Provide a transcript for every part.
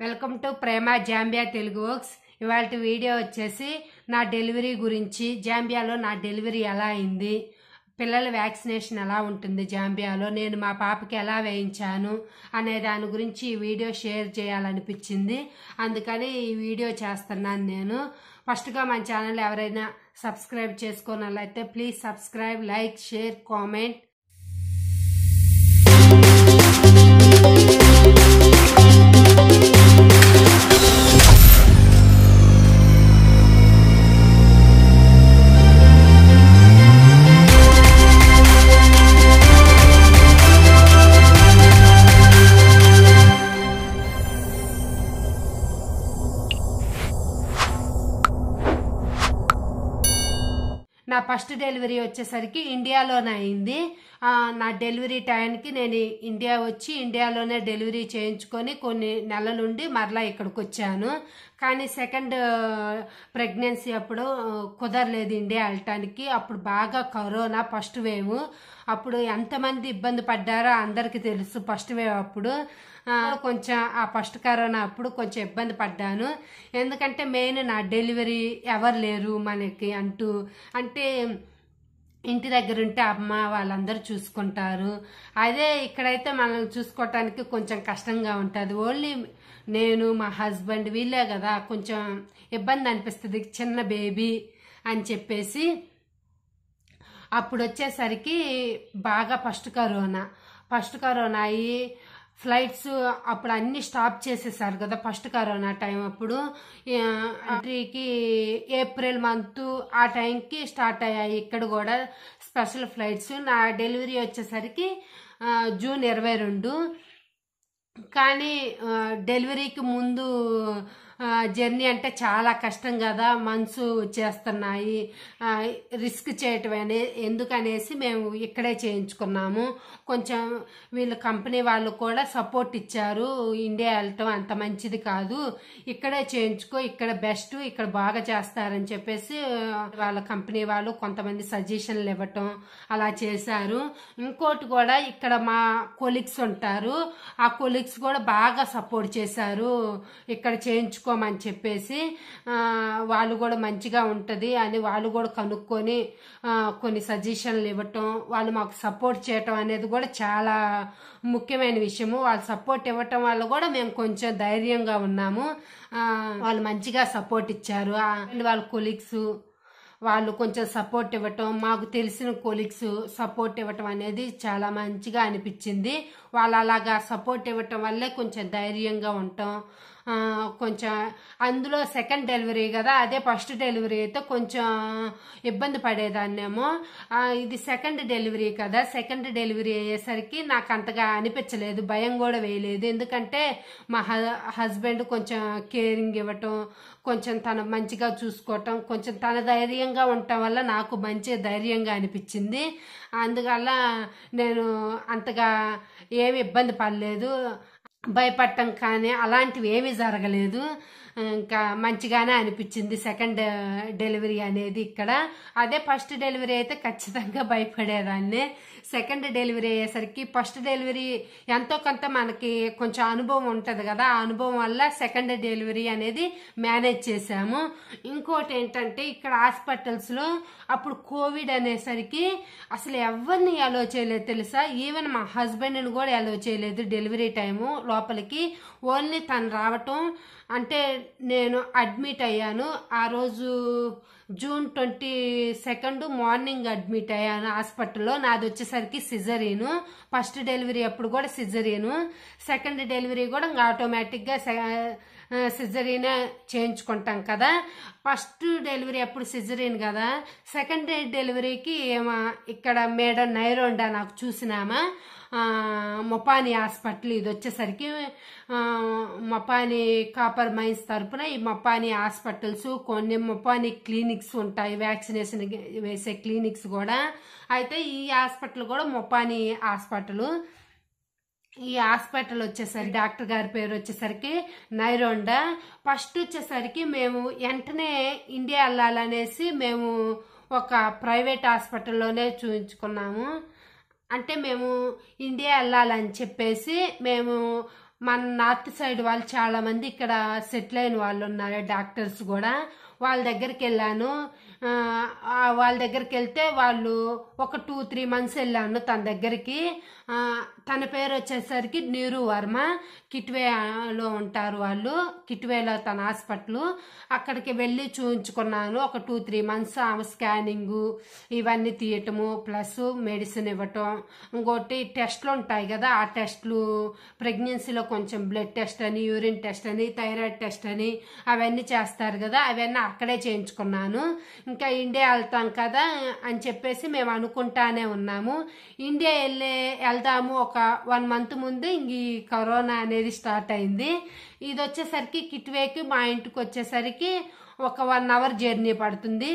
welcome to Prema Zambia Telugu works ఇవాళ video వచ్చేసి నా డెలివరీ గురించి జాంబియాలో నా డెలివరీ ఎలా అయింది పిల్లల వ్యాక్సినేషన్ ఎలా ఉంటుంది జాంబియాలో నేను మా పాపకి ఎలా వేయించాను అనే దాని గురించి ఈ వీడియో షేర్ చేయాలనిపించింది అందుకని ఈ వీడియో చేస్తున్నాను నేను ఫస్ట్గా మన ఛానల్ ఎవరైనా సబ్స్క్రైబ్ చేసుకున్నట్లయితే please subscribe like share comment నా ఫస్ట్ డెలివరీ వచ్చేసరికి ఇండియాలోనే అయింది ఆ, నా డెలివరీ టైంకి నేను ఇండియా వచ్చి ఇండియాలోనే డెలివరీ చేయించుకొని కొన్ని నెలలుండి మరలా ఇక్కడికి వచ్చాను కానీ సెకండ్ ప్రెగ్నెన్సీ అప్పుడు ఆ, కుదరలేదు ఇండియా వెళ్ళటానికి అప్పుడు బాగా కరోనా ఫస్ట్ వేవ్ అప్పుడు ఎంతమంది ఇబ్బంది పడ్డారో అందరికీ తెలుసు ఫస్ట్ వేవ్ అప్పుడు ఆ, కొంచెం ఆ ఫస్ట్ కరోనా అప్పుడు కొంచెం ఇబ్బంది పడ్డాను ఎందుకంటే మెయిన్ నా డెలివరీ ఎవరు లేరు మనకి అంటూ అంటే ఇంటి దగ్గర ఉంటే అమ్మ వాళ్ళందరూ చూసుకుంటారు అదే ఇక్కడైతే మనల్ని చూసుకోవటానికి కొంచెం కష్టంగా ఉంటుంది ఓన్లీ నేను మా హస్బెండ్ వీళ్ళే కదా కొంచెం ఇబ్బంది అనిపిస్తుంది చిన్న బేబీ అని చెప్పేసి అప్పుడు వచ్చేసరికి బాగా ఫస్ట్ కరోనా ఫస్ట్ కరోనా అయ్యి ఫ్లైట్స్ అప్పుడు అన్ని స్టాప్ చేసేసారు కదా ఫస్ట్ కరోనా టైం అప్పుడు ఎంట్రీకి ఏప్రిల్ మంత్ ఆ టైంకి స్టార్ట్ అయ్యాయి ఇక్కడ కూడా స్పెషల్ ఫ్లైట్స్ నా డెలివరీ వచ్చేసరికి ఆ, జూన్ ఇరవై రెండు కానీ ఆ, డెలివరీకి ముందు ఆ, జర్నీ అంటే చాలా కష్టం కదా మనసు వచ్చేస్తున్నాయి ఆ, రిస్క్ చేయటం అనే ఎందుకనేసి మేము ఇక్కడే చేయించుకున్నాము కొంచెం వీళ్ళ కంపెనీ వాళ్ళు కూడా సపోర్ట్ ఇచ్చారు ఇండియా వెళ్ళటం అంత మంచిది కాదు ఇక్కడే చేయించుకో ఇక్కడ బెస్ట్ ఇక్కడ బాగా చేస్తారని చెప్పేసి ఆ, వాళ్ళ కంపెనీ వాళ్ళు కొంతమంది సజెషన్లు ఇవ్వటం అలా చేశారు ఇంకోటి కూడా ఇక్కడ మా కొలీగ్స్ ఉంటారు ఆ కొలీగ్స్ కూడా బాగా సపోర్ట్ చేశారు ఇక్కడ చేయించుకోమని చెప్పేసి ఆ, వాళ్ళు కూడా మంచిగా ఉంటుంది అని వాళ్ళు కూడా కనుక్కొని ఆ, కొన్ని సజెషన్లు ఇవ్వటం వాళ్ళు మాకు సపోర్ట్ చేయటం అనేది కూడా చాలా ముఖ్యమైన విషయము వాళ్ళు సపోర్ట్ ఇవ్వటం వల్ల కూడా మేము కొంచెం ధైర్యంగా ఉన్నాము ఆ, వాళ్ళు మంచిగా సపోర్ట్ ఇచ్చారు ఆ, వాళ్ళ కొలీగ్స్ వాళ్ళు కొంచెం సపోర్ట్ ఇవ్వటం మాకు తెలిసిన కొలీగ్స్ సపోర్ట్ ఇవ్వటం అనేది చాలా మంచిగా అనిపించింది వాళ్ళు అలాగా సపోర్ట్ ఇవ్వటం వల్లే కొంచెం ధైర్యంగా ఉంటాం ఆ, కొంచెం అందులో సెకండ్ డెలివరీ కదా అదే ఫస్ట్ డెలివరీ అయితే కొంచెం ఇబ్బంది పడేదాన్నేమో ఆ, ఇది సెకండ్ డెలివరీ కదా సెకండ్ డెలివరీ అయ్యేసరికి నాకు అంతగా అనిపించలేదు భయం కూడా వేయలేదు ఎందుకంటే మా హస్బెండ్ కొంచెం కేరింగ్ ఇవ్వటం కొంచెం తన మంచిగా చూసుకోవటం కొంచెం తన ధైర్యంగా ఉండటం వల్ల నాకు మంచి ధైర్యంగా అనిపించింది అందువల్ల నేను అంతగా ఏమి ఇబ్బంది పడలేదు భయపడటం కానీ అలాంటివి ఏమీ జరగలేదు ఇంకా మంచిగానే అనిపించింది సెకండ్ డెలివరీ అనేది ఇక్కడ అదే ఫస్ట్ డెలివరీ అయితే ఖచ్చితంగా భయపడేదాన్ని సెకండ్ డెలివరీ అయ్యేసరికి ఫస్ట్ డెలివరీ ఎంతో కొంత మనకి కొంచెం అనుభవం ఉంటుంది కదా ఆ అనుభవం వల్ల సెకండ్ డెలివరీ అనేది మేనేజ్ చేశాము ఇంకోటి ఏంటంటే ఇక్కడ హాస్పిటల్స్లో అప్పుడు కోవిడ్ అనేసరికి అసలు ఎవరిని అలో చేయలేదు తెలుసా ఈవెన్ మా హస్బెండ్ని కూడా అలో చేయలేదు డెలివరీ టైము లోపలికి ఓన్లీ తను రావటం అంటే నేను అడ్మిట్ అయ్యాను ఆ రోజు June twenty second morning admit అయ్యాను హాస్పిటల్లో నాది వచ్చేసరికి సిజరీను ఫస్ట్ డెలివరీ అప్పుడు కూడా సిజరీను సెకండ్ డెలివరీ కూడా ఇంకా ఆటోమేటిక్గా సిజరీనే చేయించుకుంటాం కదా ఫస్ట్ డెలివరీ అప్పుడు సిజరీన్ కదా సెకండ్ డెలివరీకి ఏమో ఇక్కడ మేడం నైరోండా నాకు చూసినామా ఆ, మొపాని హాస్పిటల్ ఇది వచ్చేసరికి ఆ, మొపాని కాపర్ మైన్స్ తరపున ఈ మొపాని హాస్పిటల్స్ కొన్ని మొపాని క్లినిక్స్ ఉంటాయి వ్యాక్సినేషన్ వేసే క్లినిక్స్ కూడా అయితే ఈ హాస్పిటల్ కూడా మొపాని హాస్పిటల్ ఈ హాస్పిటల్ వచ్చేసరికి డాక్టర్ గారి పేరు వచ్చేసరికి నైరోండా ఫస్ట్ వచ్చేసరికి మేము వెంటనే ఇండియా వెళ్ళాలనేసి మేము ఒక ప్రైవేట్ హాస్పిటల్లోనే చూపించుకున్నాము అంటే మేము ఇండియా వెళ్ళాలని చెప్పేసి మేము మన నార్త్ సైడ్ వాళ్ళు చాలా మంది ఇక్కడ సెటిల్ అయిన వాళ్ళు ఉన్నారు డాక్టర్స్ కూడా వాళ్ళ దగ్గరికి వెళ్ళాను ఆ, ఆ, వాళ్ళ దగ్గరికి వెళ్తే వాళ్ళు ఒక టూ త్రీ మంత్స్ వెళ్ళాను తన దగ్గరికి ఆ, తన పేరు వచ్చేసరికి నీరు వర్మ కిట్వేలో ఉంటారు వాళ్ళు కిట్వేలో తన హాస్పిటల్ అక్కడికి వెళ్ళి చూపించుకున్నాను ఒక టూ త్రీ మంత్స్ ఆమె స్కానింగు ఇవన్నీ తీయటము ప్లస్ మెడిసిన్ ఇవ్వటం ఇంకోటి టెస్ట్లు ఉంటాయి కదా ఆ టెస్ట్లు ప్రెగ్నెన్సీలో కొంచెం బ్లడ్ టెస్ట్ అని యూరిన్ టెస్ట్ అని థైరాయిడ్ టెస్ట్ అని అవన్నీ చేస్తారు కదా అవన్నీ అక్కడే చేయించుకున్నాను ఇంకా ఇండియా వెళ్తాం కదా అని చెప్పేసి మేము అనుకుంటానే ఉన్నాము ఇండియా వెళ్ళే వెళ్దాము ఒక వన్ మంత్ ముందు ఇంక ఈ కరోనా అనేది స్టార్ట్ అయింది ఇది వచ్చేసరికి కిట్వేకి మా ఇంటికి వచ్చేసరికి ఒక వన్ అవర్ జర్నీ పడుతుంది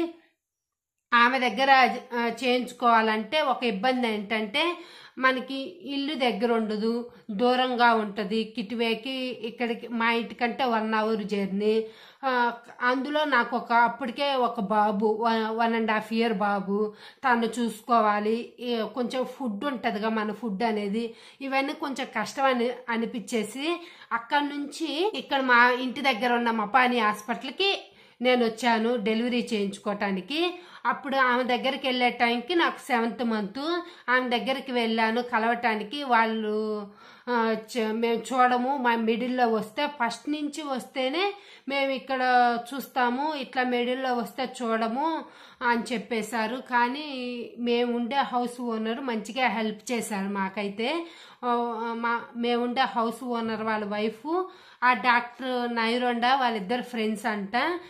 ఆమె దగ్గర ఆ, చేయించుకోవాలంటే ఒక ఇబ్బంది ఏంటంటే మనకి ఇల్లు దగ్గర ఉండదు దూరంగా ఉంటుంది కిటివేకి ఇక్కడికి మా ఇంటికంటే వన్ అవర్ జర్నీ ఆ, అందులో నాకు ఒక అప్పటికే ఒక బాబు వన్ అండ్ హాఫ్ ఇయర్ బాబు తను చూసుకోవాలి ఈ కొంచెం ఫుడ్ ఉంటుందిగా మన ఫుడ్ అనేది ఇవన్నీ కొంచెం కష్టం అని అనిపించేసి అక్కడి నుంచి ఇక్కడ మా ఇంటి దగ్గర ఉన్న మపాని హాస్పిటల్కి నేను వచ్చాను డెలివరీ చేయించుకోవటానికి అప్పుడు ఆమె దగ్గరికి వెళ్ళే టైంకి నాకు సెవెంత్ మంత్ ఆమె దగ్గరికి వెళ్ళాను కలవటానికి వాళ్ళు ఆ, చ- మేము చూడము మా మిడిల్లో వస్తే ఫస్ట్ నుంచి వస్తేనే మేము ఇక్కడ చూస్తాము ఇట్లా మిడిల్లో వస్తే చూడము అని చెప్పేశారు కానీ మేము ఉండే హౌస్ ఓనర్ మంచిగా హెల్ప్ చేశారు మాకైతే ఆ, మా మేముండే హౌస్ ఓనర్ వాళ్ళ వైఫ్ ఆ డాక్టర్ నైరొండ వాళ్ళిద్దరు ఫ్రెండ్స్ అంట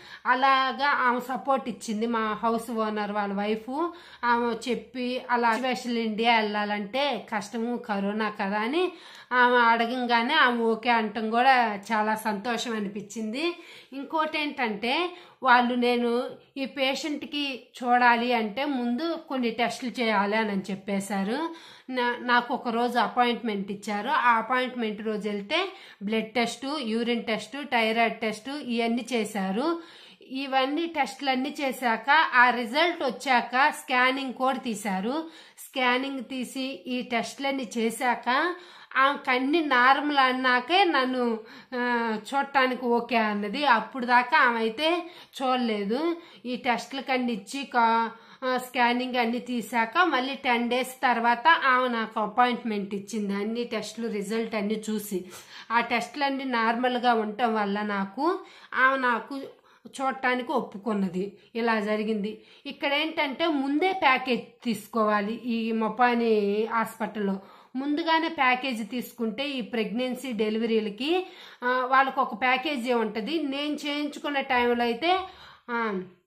అలాగా ఆమె సపోర్ట్ ఇచ్చింది మా హౌస్ ఓనర్ వాళ్ళ వైఫ్ ఆమె చెప్పి అలా స్పెషల్ ఇండియా వెళ్ళాలంటే కష్టము కరోనా కదా అని ఆమె అడగంగానే ఆమె ఓకే అంటాం కూడా చాలా సంతోషం అనిపించింది ఇంకోటి ఏంటంటే వాళ్ళు నేను ఈ పేషెంట్కి చూడాలి అంటే ముందు కొన్ని టెస్టులు చేయాలి అని చెప్పేశారు నా- నాకు ఒక రోజు అపాయింట్మెంట్ ఇచ్చారు ఆ అపాయింట్మెంట్ రోజు వెళ్తే blood test urine test thyroid test ఇవన్నీ చేశారు ఇవన్నీ టెస్టులు అన్నీ చేశాక ఆ రిజల్ట్ వచ్చాక స్కానింగ్ కూడా తీశారు స్కానింగ్ తీసి ఈ టెస్టులన్నీ చేశాక ఆమెకు అన్ని నార్మల్ అన్నాకే నన్ను ఆ, చూడటానికి ఓకే అన్నది అప్పుడు దాకా ఆమె అయితే చూడలేదు ఈ టెస్టులకు అన్ని ఇచ్చి కా- ఆ, స్కానింగ్ అన్ని తీసాక మళ్ళీ టెన్ డేస్ తర్వాత ఆమె నాకు అపాయింట్మెంట్ ఇచ్చింది అన్ని టెస్టులు రిజల్ట్ అన్ని చూసి ఆ టెస్టులు అన్ని నార్మల్గా ఉండటం వల్ల నాకు ఆమె నాకు చూడటానికి ఒప్పుకున్నది ఇలా జరిగింది ఇక్కడ ఏంటంటే ముందే ప్యాకేజ్ తీసుకోవాలి ఈ మొపాని హాస్పిటల్లో ముందుగానే ప్యాకేజ్ తీసుకుంటే ఈ ప్రెగ్నెన్సీ డెలివరీలకి ఆ, వాళ్ళకు ఒక ప్యాకేజీ ఉంటుంది నేను చేయించుకున్న టైంలో అయితే ఆ,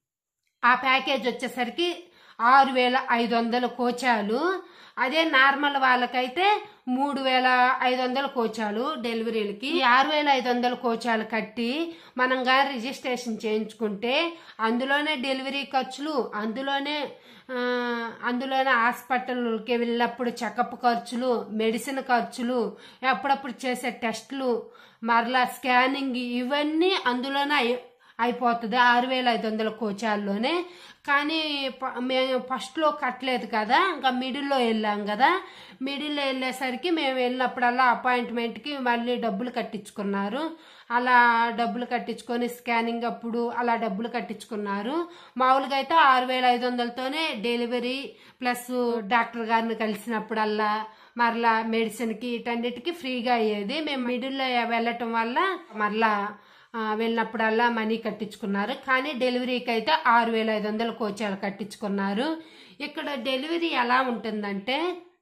ఆ ప్యాకేజ్ వచ్చేసరికి ఆరు వేల ఐదు వందల కోచాలు అదే నార్మల్ వాళ్ళకైతే మూడు వేల ఐదు వందల కోచాలు డెలివరీలకి ఈ ఆరు వేల ఐదు వందల కోచాలు కట్టి మనం కానీ రిజిస్ట్రేషన్ చేయించుకుంటే అందులోనే డెలివరీ ఖర్చులు అందులోనే ఆ, అందులోనే హాస్పిటల్కి వెళ్ళినప్పుడు చెకప్ ఖర్చులు మెడిసిన్ ఖర్చులు ఎప్పుడప్పుడు చేసే టెస్టులు మరలా స్కానింగ్ ఇవన్నీ అందులోనే అయి- అయిపోతుంది ఆరు వేల ఐదు వందల కోచాల్లోనే కానీ ప- మేము ఫస్ట్లో కట్టలేదు కదా ఇంకా మిడిల్లో వెళ్ళాం కదా మిడిల్లో వెళ్ళేసరికి మేము వెళ్ళినప్పుడల్లా అపాయింట్మెంట్కి మళ్ళీ డబ్బులు కట్టించుకున్నారు అలా డబ్బులు కట్టించుకొని స్కానింగ్ అప్పుడు అలా డబ్బులు కట్టించుకున్నారు మామూలుగా అయితే ఆరు వేల ఐదు వందలతోనే డెలివరీ ప్లస్ డాక్టర్ గారిని కలిసినప్పుడల్లా మరలా మెడిసిన్కి వీటన్నిటికీ ఫ్రీగా అయ్యేది మేము మిడిల్లో వెళ్ళటం వల్ల మరలా ఆ, వెళ్ళినప్పుడల్లా మనీ కట్టించుకున్నారు కానీ డెలివరీకి అయితే ఆరు వేల ఐదు వందల కోచాలు కట్టించుకున్నారు ఇక్కడ డెలివరీ ఎలా ఉంటుందంటే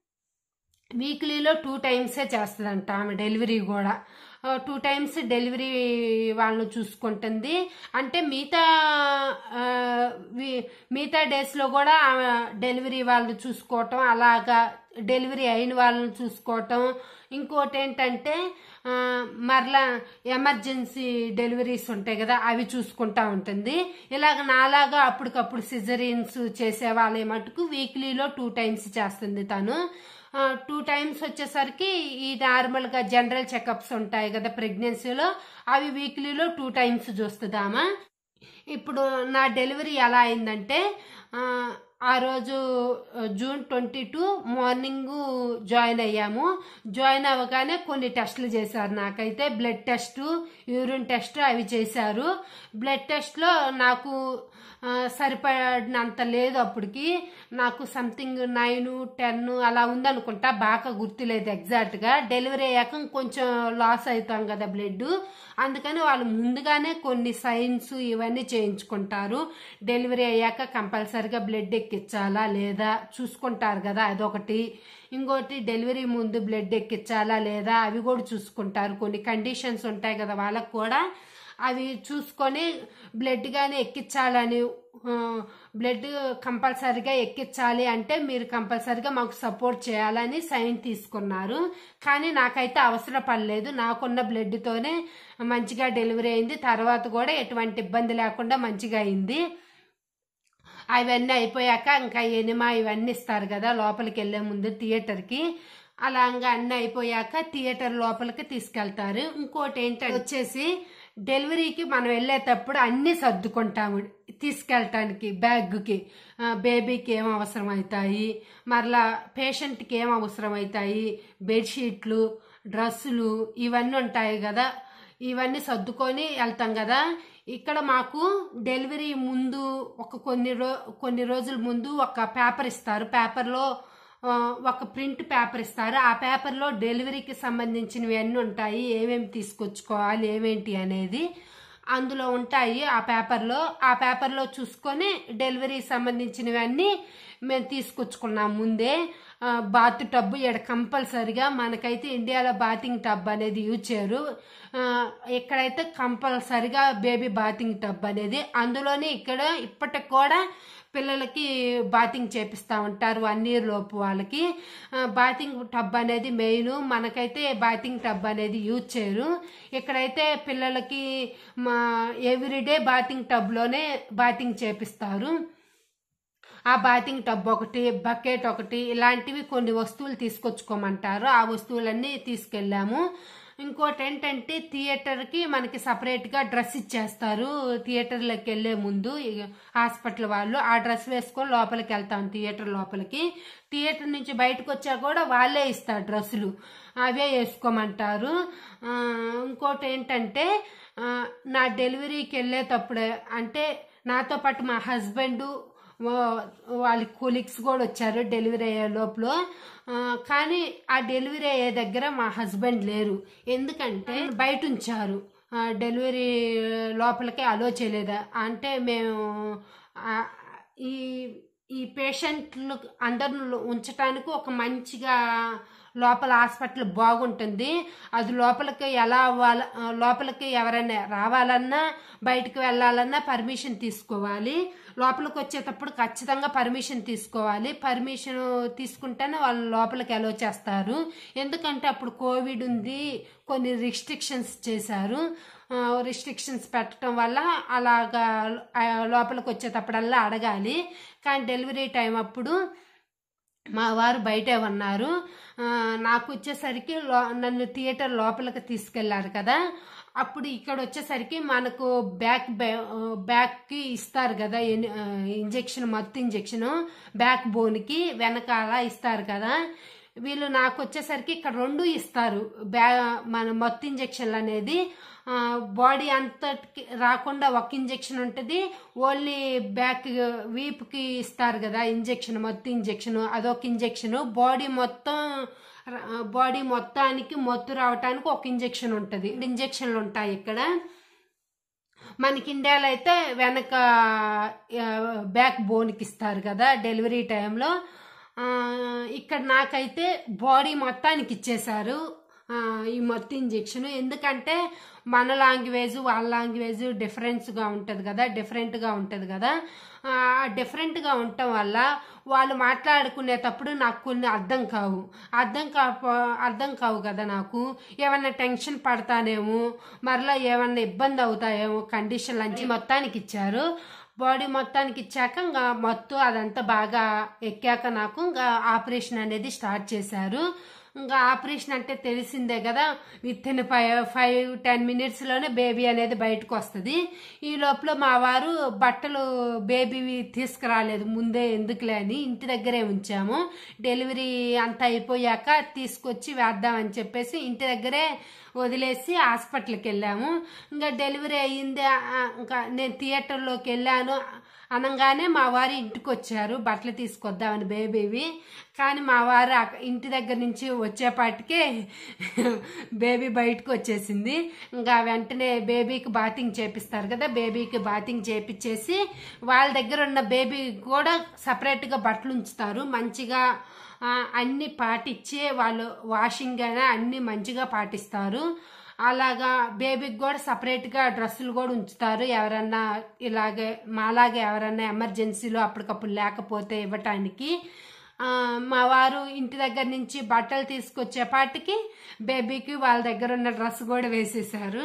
వీక్లీలో టూ టైమ్సే చేస్తుందంట ఆమె డెలివరీ కూడా టూ టైమ్స్ డెలివరీ వాళ్ళని చూసుకుంటుంది అంటే మిగతా ఆ, వి- మిగతా డేస్లో కూడా ఆమె డెలివరీ వాళ్ళు చూసుకోవటం అలాగా డెలివరీ అయిన వాళ్ళని చూసుకోవటం ఇంకోటి ఏంటంటే ఆ, మరలా ఎమర్జెన్సీ డెలివరీస్ ఉంటాయి కదా అవి చూసుకుంటా ఉంటుంది ఇలాగ నాలాగా అప్పటికప్పుడు సిజరీన్స్ చేసే వాళ్ళ మటుకు వీక్లీలో టూ టైమ్స్ చేస్తుంది తను టూ టైమ్స్ వచ్చేసరికి ఈ నార్మల్గా జనరల్ చెకప్స్ ఉంటాయి కదా ప్రెగ్నెన్సీలో అవి వీక్లీలో టూ టైమ్స్ చూస్తుందామా ఇప్పుడు నా డెలివరీ ఎలా అయిందంటే ఆ, ఆ రోజు ఆ, June twenty two morning join అయ్యాము జాయిన్ అవ్వగానే కొన్ని టెస్టులు చేశారు నాకైతే బ్లడ్ టెస్ట్ యూరిన్ టెస్ట్ అవి చేశారు బ్లడ్ టెస్ట్లో నాకు ఆ, సరిపడినంత లేదు అప్పటికి నాకు సంథింగ్ నైన్ టెన్ అలా ఉందనుకుంటా బాగా గుర్తులేదు ఎగ్జాక్ట్గా డెలివరీ అయ్యాక కొంచెం లాస్ అవుతాం కదా బ్లడ్ అందుకని వాళ్ళు ముందుగానే కొన్ని సైన్స్ ఇవన్నీ చేయించుకుంటారు డెలివరీ అయ్యాక కంపల్సరిగా బ్లడ్ ఎక్కించాలా లేదా చూసుకుంటారు కదా అదొకటి ఇంకోటి డెలివరీ ముందు బ్లడ్ ఎక్కించాలా లేదా అవి కూడా చూసుకుంటారు కొన్ని కండిషన్స్ ఉంటాయి కదా వాళ్ళకు కూడా అవి చూసుకొని బ్లడ్ కానీ ఎక్కించాలని ఆ, బ్లడ్ కంపల్సరిగా ఎక్కించాలి అంటే మీరు కంపల్సరిగా మాకు సపోర్ట్ చేయాలని సైన్ తీసుకున్నారు కానీ నాకైతే అవసరం పడలేదు నాకున్న బ్లడ్తోనే మంచిగా డెలివరీ అయింది తర్వాత కూడా ఎటువంటి ఇబ్బంది లేకుండా మంచిగా అయింది అవన్నీ అయిపోయాక ఇంకా ఎనిమా ఇవన్నీ ఇస్తారు కదా లోపలికి వెళ్ళే ముందు థియేటర్కి అలా ఇంకా అన్నీ అయిపోయాక థియేటర్ లోపలికి తీసుకెళ్తారు ఇంకోటి ఏంటంటే వచ్చేసి డెలివరీకి మనం వెళ్ళేటప్పుడు అన్నీ సర్దుకుంటాము తీసుకెళ్ళటానికి బ్యాగ్కి ఆ, బేబీకి ఏం అవసరం అవుతాయి మరలా పేషెంట్కి ఏం అవసరం అవుతాయి బెడ్షీట్లు డ్రెస్సులు ఇవన్నీ ఉంటాయి కదా ఇవన్నీ సర్దుకొని వెళ్తాం కదా ఇక్కడ మాకు డెలివరీ ముందు ఒక కొన్ని రో కొన్ని రోజుల ముందు ఒక పేపర్ ఇస్తారు పేపర్లో ఆ, ఒక ప్రింట్ పేపర్ ఇస్తారు ఆ పేపర్లో డెలివరీకి సంబంధించినవి అన్నీ ఉంటాయి ఏమేమి తీసుకొచ్చుకోవాలి ఏమేంటి అనేది అందులో ఉంటాయి ఆ పేపర్లో ఆ పేపర్లో చూసుకొని డెలివరీకి సంబంధించినవి అన్నీ మేము తీసుకొచ్చుకున్నాం ముందే ఆ, బాత్ టబ్ ఇక్కడ కంపల్సరిగా మనకైతే ఇండియాలో బాతింగ్ టబ్ అనేది యూజ్ చేయరు ఆ, ఇక్కడైతే కంపల్సరిగా బేబీ బాతింగ్ టబ్ అనేది అందులోనే ఇక్కడ ఇప్పటికి కూడా పిల్లలకి బాతింగ్ చేపిస్తూ ఉంటారు వన్ ఇయర్ లోపు వాళ్ళకి ఆ, బాతింగ్ టబ్ అనేది మెయిన్ మనకైతే బాతింగ్ టబ్ అనేది యూజ్ చేయరు ఇక్కడైతే పిల్లలకి మా ఎవ్రీడే బాతింగ్ టబ్లోనే బాతింగ్ చేపిస్తారు ఆ బాతింగ్ టబ్ ఒకటి బకెట్ ఒకటి ఇలాంటివి కొన్ని వస్తువులు తీసుకొచ్చుకోమంటారు ఆ వస్తువులన్నీ తీసుకెళ్ళాము ఇంకోటి ఏంటంటే థియేటర్కి మనకి సపరేట్గా డ్రెస్ ఇచ్చేస్తారు థియేటర్లోకి వెళ్ళే ముందు ఈ హాస్పిటల్ వాళ్ళు ఆ డ్రెస్ వేసుకొని లోపలికి వెళ్తాం థియేటర్ లోపలికి థియేటర్ నుంచి బయటకు వచ్చా కూడా వాళ్ళే ఇస్తారు డ్రెస్సులు అవే వేసుకోమంటారు ఆ, ఇంకోటి ఏంటంటే ఆ, నా డెలివరీకి వెళ్ళేటప్పుడు అంటే నాతో పాటు మా హస్బెండ్ వా- వాళ్ళ కొలీగ్స్ కూడా వచ్చారు డెలివరీ అయ్యే లోపల ఆ, కానీ ఆ డెలివరీ అయ్యే దగ్గర మా హస్బెండ్ లేరు ఎందుకంటే బయట ఉంచారు ఆ, డెలివరీ లోపలికి అలో చేయలేదు అంటే మేము ఆ, ఈ ఈ పేషెంట్లు అందరిని ఉంచడానికి ఒక మంచిగా లోపల హాస్పిటల్ బాగుంటుంది అది లోపలికి ఎలా అవ్వాల ఆ, లోపలికి ఎవరైనా రావాలన్నా బయటకు వెళ్ళాలన్నా పర్మిషన్ తీసుకోవాలి లోపలికి వచ్చేటప్పుడు ఖచ్చితంగా పర్మిషన్ తీసుకోవాలి పర్మిషన్ తీసుకుంటేనే వాళ్ళు లోపలికి అలో చేస్తారు ఎందుకంటే అప్పుడు కోవిడ్ ఉంది కొన్ని రిస్ట్రిక్షన్స్ చేశారు రిస్ట్రిక్షన్స్ పెట్టడం వల్ల అలాగా ఆ, లోపలికి వచ్చేటప్పుడల్లా అడగాలి కానీ డెలివరీ టైం అప్పుడు మా వారు బయటే ఉన్నారు ఆ, నాకు వచ్చేసరికి లో నన్ను థియేటర్ లోపలికి తీసుకెళ్లారు కదా అప్పుడు ఇక్కడ వచ్చేసరికి మనకు బ్యాక్ బ్యాక్కి ఇస్తారు కదా ఎన్- ఆ, ఇంజెక్షన్ మత్తు ఇంజెక్షన్ బ్యాక్ బోన్కి వెనకాల ఇస్తారు కదా వీళ్ళు నాకు వచ్చేసరికి ఇక్కడ రెండు ఇస్తారు బ్యా మన మత్తు ఇంజెక్షన్లు అనేది బాడీ అంతటికి రాకుండా ఒక ఇంజెక్షన్ ఉంటుంది ఓన్లీ బ్యాక్ వీపుకి ఇస్తారు కదా ఇంజెక్షన్ మత్తు ఇంజెక్షన్ అదొక ఇంజెక్షన్ బాడీ మొత్తం బాడీ మొత్తానికి మత్తు రావటానికి ఒక ఇంజెక్షన్ ఉంటుంది ఇంజెక్షన్లు ఉంటాయి ఇక్కడ మనకి ఇండియాలో అయితే వెనక ఆ, బ్యాక్ బోన్కి ఇస్తారు కదా డెలివరీ టైంలో ఆ, ఇక్కడ నాకైతే బాడీ మొత్తానికి ఇచ్చేశారు ఆ, ఈ మొత్తం ఇంజెక్షన్ ఎందుకంటే మన లాంగ్వేజ్ వాళ్ళ లాంగ్వేజ్ డిఫరెన్స్గా ఉంటుంది కదా డిఫరెంట్గా ఉంటుంది కదా ఆ, డిఫరెంట్గా ఉండటం వల్ల వాళ్ళు మాట్లాడుకునేటప్పుడు నాకు కొన్ని అర్థం కావు అర్థం కాపో అర్థం కావు కదా నాకు ఏమన్నా టెన్షన్ పడతానేమో మరలా ఏమన్నా ఇబ్బంది అవుతాయేమో కండిషన్ లంచి మొత్తానికి ఇచ్చారు బాడీ మొత్తానికి ఇచ్చాక ఇంకా మొత్తం అదంతా బాగా ఎక్కాక నాకు ఇంకా ఆపరేషన్ అనేది స్టార్ట్ చేశారు ఇంకా ఆపరేషన్ అంటే తెలిసిందే కదా with in five five ten మినిట్స్లోనే బేబీ అనేది బయటకు వస్తుంది ఈ లోపల మా వారు బట్టలు బేబీ తీసుకురాలేదు ముందే ఎందుకులే అని ఇంటి దగ్గరే ఉంచాము డెలివరీ అంతా అయిపోయాక తీసుకొచ్చి వేద్దామని చెప్పేసి ఇంటి దగ్గరే వదిలేసి హాస్పిటల్కి వెళ్ళాము ఇంకా డెలివరీ అయ్యింది ఆ, ఇంకా నేను థియేటర్లోకి వెళ్ళాను అనగానే మా వారు ఇంటికి వచ్చారు బట్టలు తీసుకొద్దామని బేబీవి కానీ మా వారు అక్క- ఇంటి దగ్గర నుంచి వచ్చేపాటికే బేబీ బయటకు వచ్చేసింది ఇంకా వెంటనే బేబీకి బాతింగ్ చేపిస్తారు కదా బేబీకి బాతింగ్ చేపించేసి వాళ్ళ దగ్గర ఉన్న బేబీ కూడా సపరేట్గా బట్టలు ఉంచుతారు మంచిగా ఆ, అన్ని పాటించి వాళ్ళు వాషింగ్ అయినా అన్ని మంచిగా పాటిస్తారు అలాగా బేబీకి కూడా సపరేట్గా డ్రెస్సులు కూడా ఉంచుతారు ఎవరన్నా ఇలాగే మాలాగే ఎవరన్నా ఎమర్జెన్సీలో అప్పటికప్పుడు లేకపోతే ఇవ్వటానికి ఆ, మా వారు ఇంటి దగ్గర నుంచి బట్టలు తీసుకొచ్చేపాటికి బేబీకి వాళ్ళ దగ్గర ఉన్న డ్రెస్ కూడా వేసేసారు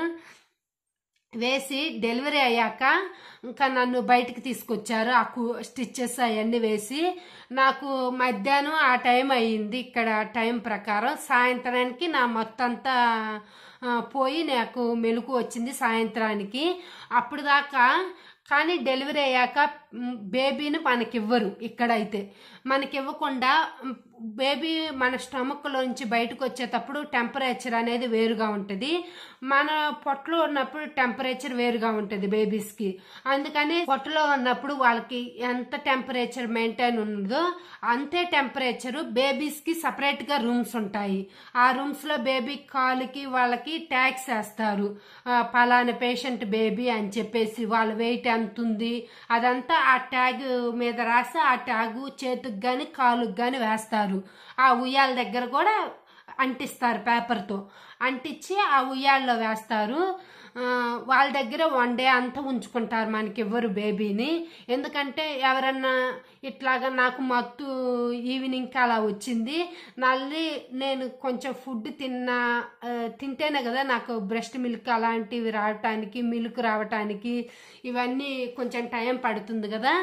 వేసి డెలివరీ అయ్యాక ఇంకా నన్ను బయటికి తీసుకొచ్చారు ఆ కు స్టిచ్చెస్ అవన్నీ వేసి నాకు మధ్యాహ్నం ఆ టైం అయ్యింది ఇక్కడ టైం ప్రకారం సాయంత్రానికి నా మొత్తం అంతా ఆ, పోయి నాకు మెలకు వచ్చింది సాయంత్రానికి అప్పుడు దాకా కానీ డెలివరీ అయ్యాక మ్, బేబీని మనకివ్వరు ఇక్కడైతే మనకివ్వకుండా మ్, బేబీ మన స్టమక్లోంచి బయటకు వచ్చేటప్పుడు టెంపరేచర్ అనేది వేరుగా ఉంటుంది మన పొట్టలో ఉన్నప్పుడు టెంపరేచర్ వేరుగా ఉంటుంది బేబీస్కి అందుకని పొట్టలో ఉన్నప్పుడు వాళ్ళకి ఎంత టెంపరేచర్ మెయింటైన్ ఉందో అంతే టెంపరేచర్ బేబీస్కి సపరేట్గా రూమ్స్ ఉంటాయి ఆ రూమ్స్లో బేబీ కాలుకి వాళ్ళకి ట్యాక్స్ వేస్తారు ఆ, పలానా పేషెంట్ బేబీ అని చెప్పేసి వాళ్ళ వెయిట్ ఎంత ఉంది అదంతా ఆ ట్యాగ్ మీద రాసి ఆ ట్యాగ్ చేతికి కానీ కాలుకి కానీ వేస్తారు ఆ ఉయ్యాల దగ్గర కూడా అంటిస్తారు పేపర్తో అంటించి ఆ ఉయ్యాల్లో వేస్తారు ఆ, వాళ్ళ దగ్గర వన్ డే అంతా ఉంచుకుంటారు మనకి ఇవ్వరు బేబీని ఎందుకంటే ఎవరన్నా ఇట్లాగా నాకు మత్తు ఈవినింగ్కి అలా వచ్చింది మళ్ళీ నేను కొంచెం ఫుడ్ తిన్నా ఆ, తింటేనే కదా నాకు బ్రెస్ట్ మిల్క్ అలాంటివి రావటానికి మిల్క్ రావటానికి ఇవన్నీ కొంచెం టైం పడుతుంది కదా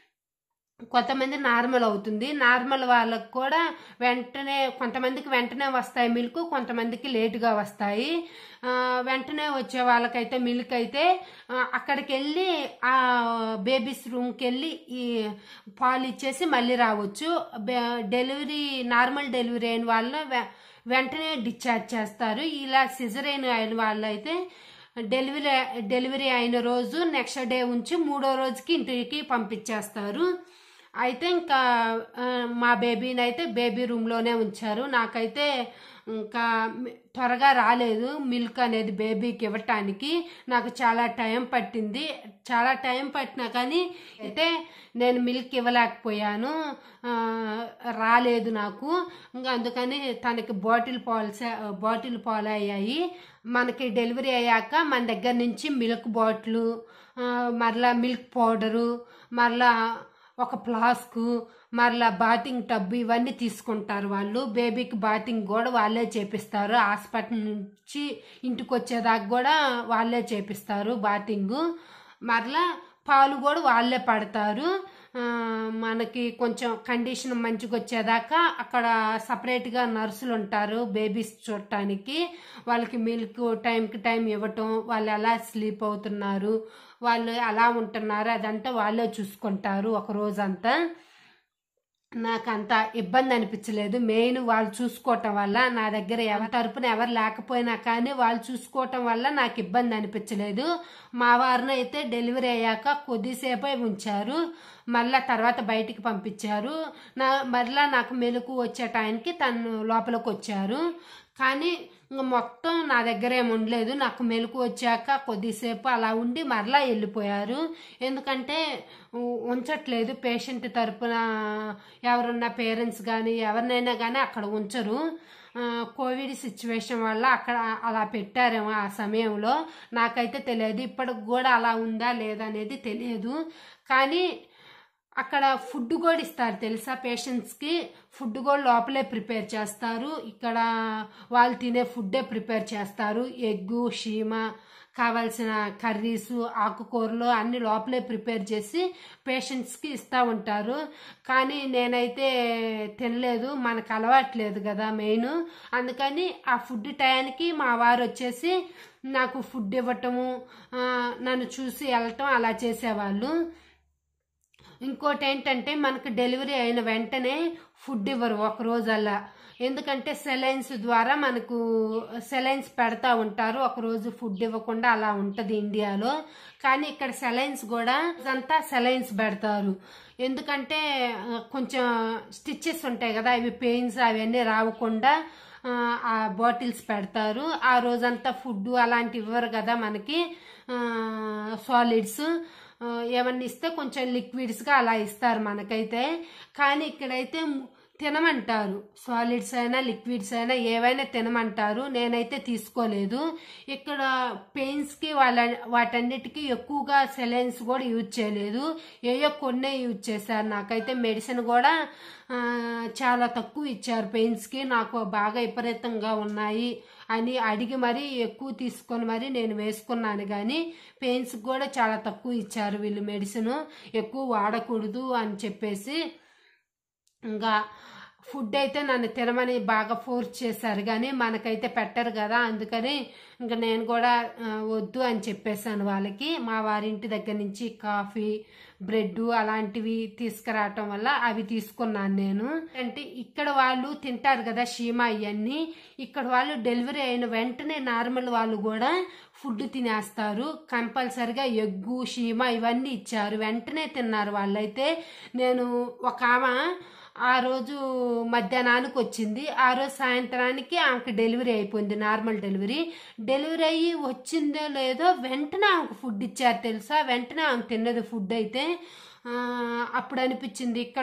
కొంతమంది నార్మల్ అవుతుంది నార్మల్ వాళ్ళకు కూడా వెంటనే కొంతమందికి వెంటనే వస్తాయి మిల్క్ కొంతమందికి లేటుగా వస్తాయి ఆ, వెంటనే వచ్చే వాళ్ళకైతే మిల్క్ అయితే ఆ, అక్కడికి వెళ్ళి ఆ బేబీస్ రూమ్కి వెళ్ళి ఈ పాలు ఇచ్చేసి మళ్ళీ రావచ్చు బె- డెలివరీ నార్మల్ డెలివరీ అయిన వాళ్ళు వె- వెంటనే డిశ్చార్జ్ చేస్తారు ఇలా సిజరైన్ అయిన వాళ్ళు అయితే డెలివరీ డెలివరీ అయిన రోజు నెక్స్ట్ డే ఉంచి మూడో రోజుకి ఇంటికి పంపించేస్తారు అయితే ఇంకా ఆ, మా బేబీని అయితే బేబీ రూమ్లోనే ఉంచారు నాకైతే ఇంకా మి- త్వరగా రాలేదు మిల్క్ అనేది బేబీకి ఇవ్వటానికి నాకు చాలా టైం పట్టింది చాలా టైం పట్టినా కానీ అయితే నేను మిల్క్ ఇవ్వలేకపోయాను ఆ, రాలేదు నాకు ఇంకా అందుకని తనకి బాటిల్ పాలు బాటిల్ పాలు అయ్యాయి మనకి డెలివరీ అయ్యాక మన దగ్గర నుంచి మిల్క్ బాటిల్ మరలా మిల్క్ పౌడరు మరలా ఒక ఫ్లాస్క్ మరలా బాతింగ్ టబ్ ఇవన్నీ తీసుకుంటారు వాళ్ళు బేబీకి బాతింగ్ కూడా వాళ్ళే చేపిస్తారు హాస్పిటల్ నుంచి ఇంటికి వచ్చేదాకా కూడా వాళ్ళే చేపిస్తారు బాతింగ్ మరలా పాలు కూడా వాళ్ళే పడతారు ఆ, మనకి కొంచెం కండిషన్ మంచిగా వచ్చేదాకా అక్కడ సపరేట్గా నర్సులు ఉంటారు బేబీస్ చూడటానికి వాళ్ళకి మిల్క్ టైంకి టైం ఇవ్వటం వాళ్ళు ఎలా స్లీప్ అవుతున్నారు వాళ్ళు ఎలా ఉంటున్నారు అదంతా వాళ్ళే చూసుకుంటారు ఒక రోజంతా నాకు అంత ఇబ్బంది అనిపించలేదు మెయిన్ వాళ్ళు చూసుకోవటం వల్ల నా దగ్గర ఎవరి తరపున ఎవరు లేకపోయినా కానీ వాళ్ళు చూసుకోవటం వల్ల నాకు ఇబ్బంది అనిపించలేదు మా వారిని అయితే డెలివరీ అయ్యాక కొద్దిసేపే ఉంచారు మళ్ళా తర్వాత బయటికి పంపించారు నా మరలా నాకు మెలకు వచ్చే టైంకి తను లోపలికి వచ్చారు కానీ ఇంక మొత్తం నా దగ్గర ఏమి ఉండలేదు నాకు మెలకు వచ్చాక కొద్దిసేపు అలా ఉండి మరలా వెళ్ళిపోయారు ఎందుకంటే ఉ- ఉంచట్లేదు పేషెంట్ తరపున ఎవరున్న పేరెంట్స్ కానీ ఎవరినైనా కానీ అక్కడ ఉంచరు ఆ, కోవిడ్ సిచ్యువేషన్ వల్ల అక్కడ అలా పెట్టారేమో ఆ సమయంలో నాకైతే తెలియదు ఇప్పటికి కూడా అలా ఉందా లేదా అనేది తెలియదు కానీ అక్కడ ఫుడ్ కూడా ఇస్తారు తెలుసా పేషెంట్స్కి ఫుడ్ కూడా లోపలే ప్రిపేర్ చేస్తారు ఇక్కడ వాళ్ళు తినే ఫుడ్డే ప్రిపేర్ చేస్తారు ఎగ్గు షీమా కావాల్సిన కర్రీస్ ఆకుకూరలు అన్ని లోపలే ప్రిపేర్ చేసి పేషెంట్స్కి ఇస్తూ ఉంటారు కానీ నేనైతే తినలేదు మనకు అలవాట్లేదు కదా మెయిన్ అందుకని ఆ ఫుడ్ టయానికి మా వారు వచ్చేసి నాకు ఫుడ్ ఇవ్వటము ఆ, నన్ను చూసి వెళ్ళటం అలా చేసేవాళ్ళు ఇంకోటి ఏంటంటే మనకు డెలివరీ అయిన వెంటనే ఫుడ్ ఇవ్వరు ఒక రోజల్లా ఎందుకంటే సెలైన్స్ ద్వారా మనకు సెలైన్స్ పెడతా ఉంటారు ఒక రోజు ఫుడ్ ఇవ్వకుండా అలా ఉంటుంది ఇండియాలో కానీ ఇక్కడ సెలైన్స్ కూడా అంతా సెలైన్స్ పెడతారు ఎందుకంటే ఆ, కొంచెం స్టిచ్చెస్ ఉంటాయి కదా అవి పెయిన్స్ అవన్నీ రావకుండా ఆ, ఆ బాటిల్స్ పెడతారు ఆ రోజంతా ఫుడ్ అలాంటివి ఇవ్వరు కదా మనకి సాలిడ్స్ ఏమన్నా ఇస్తే కొంచెం లిక్విడ్స్గా అలా ఇస్తారు మనకైతే కానీ ఇక్కడైతే ము- తినమంటారు సాలిడ్స్ అయినా లిక్విడ్స్ అయినా ఏవైనా తినమంటారు నేనైతే తీసుకోలేదు ఇక్కడ పెయిన్స్కి వాళ్ళ వాటన్నిటికీ ఎక్కువగా సెలైన్స్ కూడా యూజ్ చేయలేదు ఏయో కొన్నే యూజ్ చేశారు నాకైతే మెడిసిన్ కూడా ఆ, చాలా తక్కువ ఇచ్చారు పెయిన్స్కి నాకు బాగా విపరీతంగా ఉన్నాయి అని అడిగి మరీ ఎక్కువ తీసుకొని మరీ నేను వేసుకున్నాను కానీ పెయిన్స్ కూడా చాలా తక్కువ ఇచ్చారు వీళ్ళు మెడిసిన్ ఎక్కువ వాడకూడదు అని చెప్పేసి ఇంకా ఫుడ్ అయితే నన్ను తినమని బాగా ఫోర్స్ చేశారు కానీ మనకైతే పెట్టరు కదా అందుకని ఇంకా నేను కూడా ఆ, వద్దు అని చెప్పేశాను వాళ్ళకి మా వారింటి దగ్గర నుంచి కాఫీ బ్రెడ్ అలాంటివి తీసుకురావటం వల్ల అవి తీసుకున్నాను నేను అంటే ఇక్కడ వాళ్ళు తింటారు కదా షీమా ఇవన్నీ ఇక్కడ వాళ్ళు డెలివరీ అయిన వెంటనే నార్మల్ వాళ్ళు కూడా ఫుడ్ తినేస్తారు కంపల్సరిగా ఎగ్గు షీమా ఇవన్నీ ఇచ్చారు వెంటనే తిన్నారు వాళ్ళైతే నేను ఒక ఆమె ఆ రోజు మధ్యాహ్నానికి వచ్చింది ఆ రోజు సాయంత్రానికి ఆమెకి డెలివరీ అయిపోయింది నార్మల్ డెలివరీ డెలివరీ అయ్యి వచ్చిందో లేదో వెంటనే ఆమెకు ఫుడ్ ఇచ్చారు తెలుసా వెంటనే ఆమె తిన్నది ఫుడ్ అయితే ఆ, అప్పుడు అనిపించింది ఇక్కడ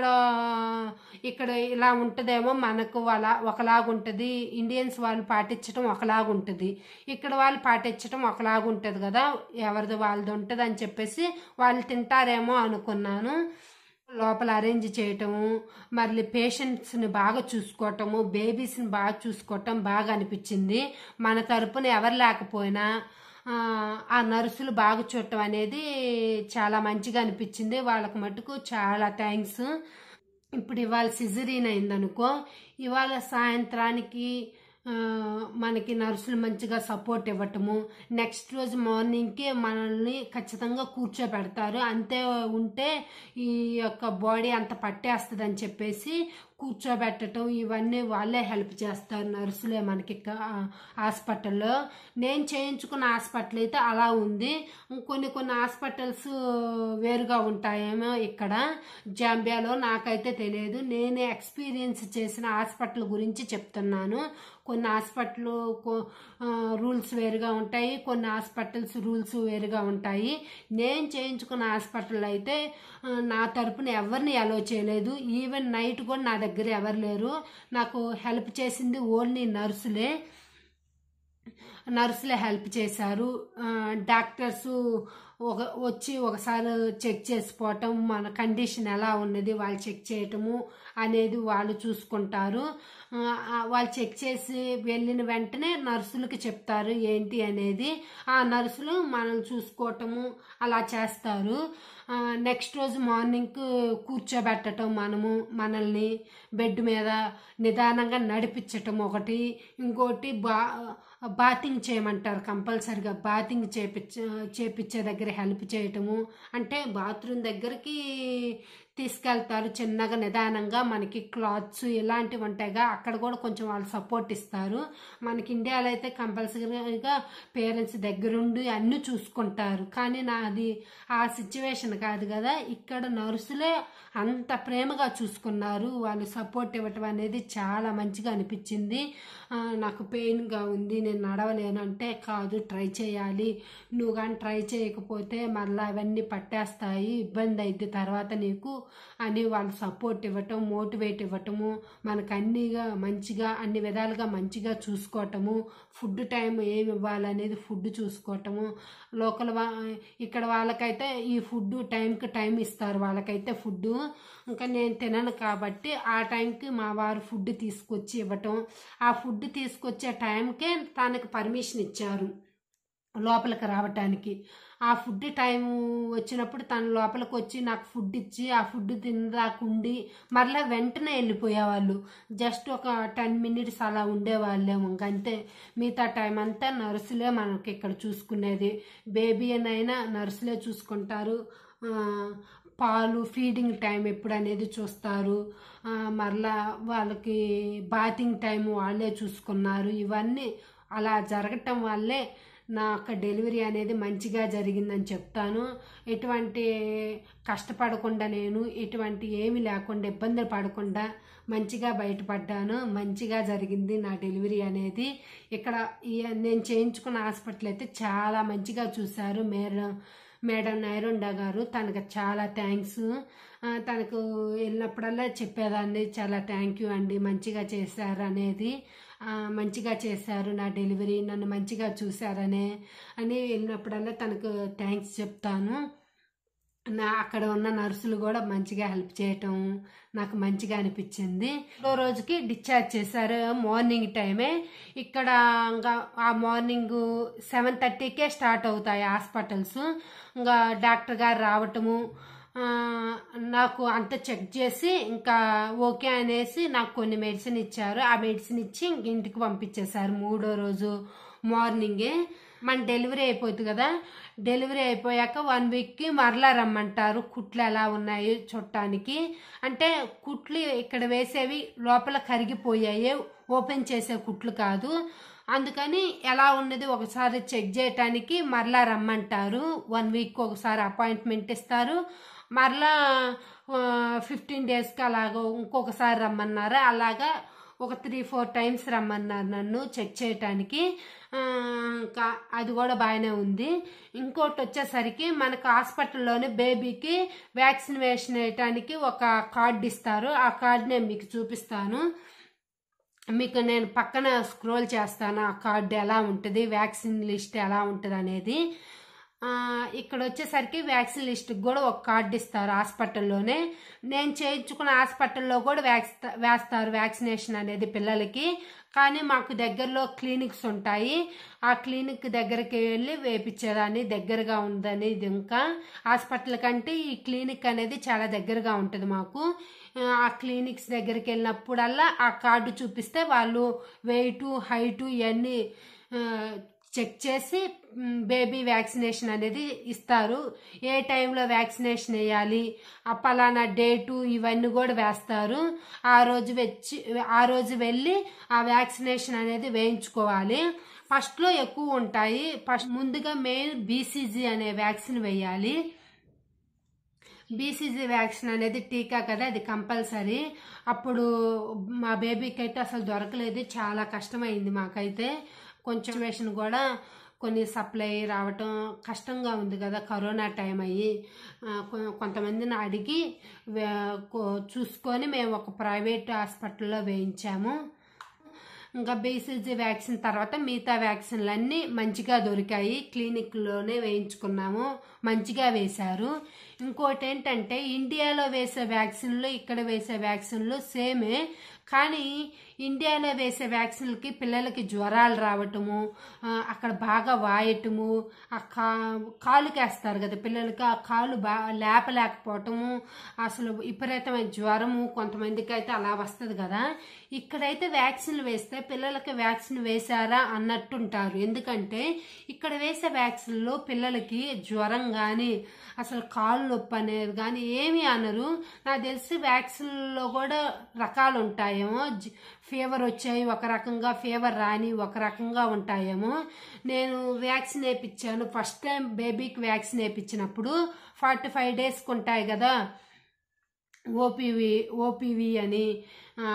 ఇక్కడ ఇలా ఉంటుందేమో మనకు అలా ఒకలాగుంటుంది ఇండియన్స్ వాళ్ళు పాటించడం ఒకలాగుంటుంది ఇక్కడ వాళ్ళు పాటించడం ఒకలాగుంటుంది కదా ఎవరిది వాళ్ళది ఉంటుంది అని చెప్పేసి వాళ్ళు తింటారేమో అనుకున్నాను లోపల అరేంజ్ చేయటము మళ్ళీ పేషెంట్స్ని బాగా చూసుకోవటము బేబీస్ని బాగా చూసుకోవటం బాగా అనిపించింది మన తరపున ఎవరు లేకపోయినా ఆ, ఆ నర్సులు బాగా చూడటం అనేది చాలా మంచిగా అనిపించింది వాళ్ళకి మటుకు చాలా థ్యాంక్స్ ఇప్పుడు ఇవాళ సిజరీన్ అయిందనుకో ఇవాళ సాయంత్రానికి ఆ, మనకి నర్సులు మంచిగా సపోర్ట్ ఇవ్వటము నెక్స్ట్ రోజు మార్నింగ్కి మనల్ని ఖచ్చితంగా కూర్చోబెడతారు అంతే ఉంటే ఈ యొక్క బాడీ అంత పట్టేస్తుంది అని చెప్పేసి కూర్చోబెట్టడం ఇవన్నీ వాళ్ళే హెల్ప్ చేస్తారు నర్సులే మనకి క- హాస్పిటల్లో నేను చేయించుకున్న హాస్పిటల్ అయితే అలా ఉంది కొన్ని కొన్ని హాస్పిటల్స్ వేరుగా ఉంటాయేమో ఇక్కడ జాంబియాలో నాకైతే తెలియదు నేను ఎక్స్పీరియన్స్ చేసిన హాస్పిటల్ గురించి చెప్తున్నాను కొన్ని హాస్పిటల్ రూల్స్ వేరుగా ఉంటాయి కొన్ని హాస్పిటల్స్ రూల్స్ వేరుగా ఉంటాయి నేను చేయించుకున్న హాస్పిటల్ అయితే ఆ, నా తరపున ఎవరిని అలో చేయలేదు ఈవెన్ నైట్ కూడా నా దగ్గర ఎవరు లేరు నాకు హెల్ప్ చేసింది ఓన్లీ నర్సులే నర్సులే హెల్ప్ చేశారు ఆ, డాక్టర్స్ ఒక వచ్చి ఒకసారి చెక్ చేసిపోవటం మన కండిషన్ ఎలా ఉన్నది వాళ్ళు చెక్ చేయటము అనేది వాళ్ళు చూసుకుంటారు ఆ, ఆ, వాళ్ళు చెక్ చేసి వెళ్ళిన వెంటనే నర్సులకి చెప్తారు ఏంటి అనేది ఆ నర్సులు మనం చూసుకోవటము అలా చేస్తారు నెక్స్ట్ రోజు మార్నింగ్ కూర్చోబెట్టడం మనము మనల్ని బెడ్ మీద నిదానంగా నడిపించటం ఒకటి ఇంకోటి బా బాతింగ్ చేయమంటారు కంపల్సరిగా బాతింగ్ చేపించ చేపించే దగ్గర హెల్ప్ చేయటము అంటే బాత్రూమ్ దగ్గరికి తీసుకెళ్తారు చిన్నగా నిదానంగా మనకి క్లాత్స్ ఇలాంటివి ఉంటాయిగా అక్కడ కూడా కొంచెం వాళ్ళు సపోర్ట్ ఇస్తారు మనకి ఇండియాలో అయితే కంపల్సరీగా పేరెంట్స్ దగ్గరుండి అన్నీ చూసుకుంటారు కానీ నాది ఆ సిచ్యువేషన్ కాదు కదా ఇక్కడ నర్సులే అంత ప్రేమగా చూసుకున్నారు వాళ్ళు సపోర్ట్ ఇవ్వటం అనేది చాలా మంచిగా అనిపించింది ఆ, నాకు పెయిన్గా ఉంది నేను నడవలేను అంటే కాదు ట్రై చేయాలి నువ్వు కానీ ట్రై చేయకపోతే మళ్ళీ అవన్నీ పట్టేస్తాయి ఇబ్బంది అయింది తర్వాత నీకు అని వాళ్ళు సపోర్ట్ ఇవ్వటం మోటివేట్ ఇవ్వటము మనకు అన్నిగా మంచిగా అన్ని విధాలుగా మంచిగా చూసుకోవటము ఫుడ్ టైం ఏమి ఇవ్వాలనేది ఫుడ్ చూసుకోవటము లోకల్ వా ఇక్కడ వాళ్ళకైతే ఈ ఫుడ్ టైంకి టైం ఇస్తారు వాళ్ళకైతే ఫుడ్ ఇంకా నేను తినను కాబట్టి ఆ టైంకి మా వారు ఫుడ్ తీసుకొచ్చి ఇవ్వటం ఆ ఫుడ్ తీసుకొచ్చే టైంకే తనకు పర్మిషన్ ఇచ్చారు లోపలికి రావటానికి ఆ ఫుడ్ టైం వచ్చినప్పుడు తను లోపలికి వచ్చి నాకు ఫుడ్ ఇచ్చి ఆ ఫుడ్ తినదాకుండి మరలా వెంటనే వెళ్ళిపోయేవాళ్ళు జస్ట్ ఒక టెన్ మినిట్స్ అలా ఉండేవాళ్ళేమో ఇంకంతే మిగతా టైం అంతా నర్సులే మనకి ఇక్కడ చూసుకునేది బేబీ అయినా నర్సులే చూసుకుంటారు ఆ, పాలు ఫీడింగ్ టైం ఎప్పుడు అనేది చూస్తారు ఆ, మరలా వాళ్ళకి బాతింగ్ టైం వాళ్ళే చూసుకున్నారు ఇవన్నీ అలా జరగటం వల్లే నా యొక్క డెలివరీ అనేది మంచిగా జరిగిందని చెప్తాను ఎటువంటి కష్టపడకుండా నేను ఎటువంటి ఏమీ లేకుండా ఇబ్బందులు పడకుండా మంచిగా బయటపడ్డాను మంచిగా జరిగింది నా డెలివరీ అనేది ఇక్కడ ఈ- నేను చేయించుకున్న హాస్పిటల్ అయితే చాలా మంచిగా చూశారు మేడం మేడం నైరుండా గారు తనకు చాలా థ్యాంక్స్ తనకు వెళ్ళినప్పుడల్లా చెప్పేదాన్ని చాలా థ్యాంక్ యూ అండి మంచిగా చేశారు అనేది ఆ, మంచిగా చేశారు నా డెలివరీ నన్ను మంచిగా చూశారనే అని వెళ్ళినప్పుడల్లా తనకు థ్యాంక్స్ చెప్తాను నా అక్కడ ఉన్న నర్సులు కూడా మంచిగా హెల్ప్ చేయటం నాకు మంచిగా అనిపించింది ఓ రోజుకి డిశ్చార్జ్ చేశారు మార్నింగ్ టైమే ఇక్కడ ఇంకా ఆ మార్నింగ్ సెవెన్ థర్టీకే స్టార్ట్ అవుతాయి హాస్పిటల్స్ ఇంకా డాక్టర్ గారు రావటము ఆ, నాకు అంత చెక్ చేసి ఇంకా ఓకే అనేసి నాకు కొన్ని మెడిసిన్ ఇచ్చారు ఆ మెడిసిన్ ఇచ్చి ఇంక ఇంటికి పంపించేశారు మూడో రోజు మార్నింగే మన డెలివరీ అయిపోతుంది కదా డెలివరీ అయిపోయాక వన్ వీక్కి మరలా రమ్మంటారు కుట్లు ఎలా ఉన్నాయి చుట్టానికి అంటే కుట్లు ఇక్కడ వేసేవి లోపల కరిగిపోయాయి ఓపెన్ చేసే కుట్లు కాదు అందుకని ఎలా ఉన్నది ఒకసారి చెక్ చేయటానికి మరలా రమ్మంటారు వన్ వీక్ ఒకసారి అపాయింట్మెంట్ ఇస్తారు మరలా ఫిఫ్టీన్ డేస్కి అలాగ ఇంకొకసారి రమ్మన్నారు అలాగా ఒక త్రీ ఫోర్ టైమ్స్ రమ్మన్నారు నన్ను చెక్ చేయటానికి ఆ, ఇంకా అది కూడా బాగానే ఉంది ఇంకోటి వచ్చేసరికి మనకు హాస్పిటల్లోనే బేబీకి వ్యాక్సిన్ వేషన్ వేయటానికి ఒక కార్డు ఇస్తారు ఆ కార్డు నేను మీకు చూపిస్తాను మీకు నేను పక్కన స్క్రోల్ చేస్తాను ఆ కార్డు ఎలా ఉంటుంది వ్యాక్సిన్ లిస్ట్ ఎలా ఉంటుంది అనేది ఆ, ఇక్కడ వచ్చేసరికి వ్యాక్సిన్ లిస్ట్కి కూడా ఒక కార్డు ఇస్తారు హాస్పిటల్లోనే నేను చేయించుకున్న హాస్పిటల్లో కూడా వ్యాక్స్ వేస్తారు వ్యాక్సినేషన్ అనేది పిల్లలకి కానీ మాకు దగ్గరలో క్లినిక్స్ ఉంటాయి ఆ క్లినిక్ దగ్గరికి వెళ్ళి వేపించేదాన్ని దగ్గరగా ఉందని ఇది ఇంకా హాస్పిటల్ కంటే ఈ క్లినిక్ అనేది చాలా దగ్గరగా ఉంటుంది మాకు ఆ క్లినిక్స్ దగ్గరికి వెళ్ళినప్పుడల్లా ఆ కార్డు చూపిస్తే వాళ్ళు వెయిట్ హైటు ఇవన్నీ ఆ, చెక్ చేసి మ్, బేబీ వ్యాక్సినేషన్ అనేది ఇస్తారు ఏ టైంలో వ్యాక్సినేషన్ వేయాలి ఆ పలానా డేటు ఇవన్నీ కూడా వేస్తారు ఆ రోజు వచ్చి ఆ రోజు వెళ్ళి ఆ వ్యాక్సినేషన్ అనేది వేయించుకోవాలి ఫస్ట్లో ఎక్కువ ఉంటాయి ఫస్ట్ ముందుగా మెయిన్ బీసీజీ అనే వ్యాక్సిన్ వేయాలి బీసీజీ వ్యాక్సిన్ అనేది టీకా కదా అది కంపల్సరీ అప్పుడు మా బేబీకి అయితే అసలు దొరకలేదు చాలా కష్టమైంది మాకైతే కొంచెం వేషన్ కూడా కొన్ని సప్లై రావటం కష్టంగా ఉంది కదా కరోనా టైం అయ్యి ఆ, కొ- కొంతమందిని అడిగి వే- కో- చూసుకొని మేము ఒక ప్రైవేట్ హాస్పిటల్లో వేయించాము ఇంకా బీసీజీ వ్యాక్సిన్ తర్వాత మిగతా వ్యాక్సిన్లు అన్నీ మంచిగా దొరికాయి క్లినిక్లోనే వేయించుకున్నాము మంచిగా వేశారు ఇంకోటి ఏంటంటే ఇండియాలో వేసే వ్యాక్సిన్లు ఇక్కడ వేసే వ్యాక్సిన్లు సేమే కానీ ఇండియాలో వేసే వ్యాక్సిన్లకి పిల్లలకి జ్వరాలు రావటము ఆ, అక్కడ బాగా వాయటము ఆ కా కాలుకి వేస్తారు కదా పిల్లలకి ఆ కాలు బాగా లేపలేకపోవటము అసలు విపరీతమైన జ్వరము కొంతమందికి అయితే అలా వస్తుంది కదా ఇక్కడైతే వ్యాక్సిన్లు వేస్తే పిల్లలకి వ్యాక్సిన్ వేశారా అన్నట్టుంటారు ఎందుకంటే ఇక్కడ వేసే వ్యాక్సిన్లో పిల్లలకి జ్వరం కానీ అసలు కాలు నొప్పి అనేది కానీ ఏమీ అనరు నాకు తెలిసి వ్యాక్సిన్లో కూడా రకాలు ఉంటాయేమో జ- ఫీవర్ వచ్చాయి ఒక రకంగా ఫీవర్ రాని ఒక రకంగా ఉంటాయేమో నేను వ్యాక్సిన్ వేయించాను ఫస్ట్ టైం బేబీకి వ్యాక్సిన్ వేయించినప్పుడు ఫార్టీ ఫైవ్ డేస్కి ఉంటాయి కదా ఓపీవి ఓపీవి అని ఆ,